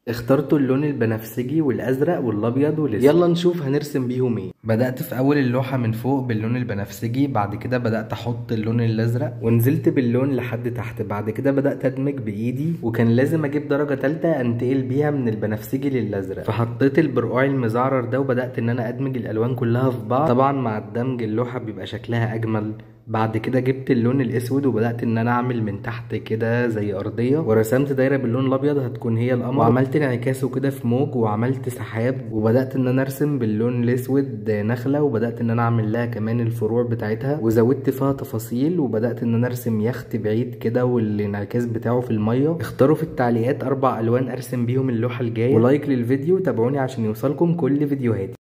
اخترت اللون البنفسجي والازرق والابيض والاسود يلا نشوف هنرسم بيهم ايه بدات في اول اللوحه من فوق باللون البنفسجي بعد كده بدات احط اللون الازرق ونزلت باللون لحد تحت بعد كده بدات ادمج بايدي وكان لازم اجيب درجه ثالثه انتقل بيها من البنفسجي للازرق فحطيت البرقوع المزعرر ده وبدات ان انا ادمج الالوان كلها في بعض طبعا مع الدمج اللوحه بيبقى شكلها اجمل بعد كده جبت اللون الاسود وبدات ان انا اعمل من تحت كده زي ارضيه ورسمت دايره باللون الابيض هتكون هي القمر وعملت انعكاسه كده في موج وعملت سحاب وبدات ان انا ارسم باللون الاسود نخله وبدات ان انا اعمل لها كمان الفروع بتاعتها وزودت فيها تفاصيل وبدات ان انا ارسم يخت بعيد كده والانعكاس بتاعه في الميه اختاروا في التعليقات اربع الوان ارسم بيهم اللوحه الجايه ولايك للفيديو تابعوني عشان يوصلكم كل فيديوهاتي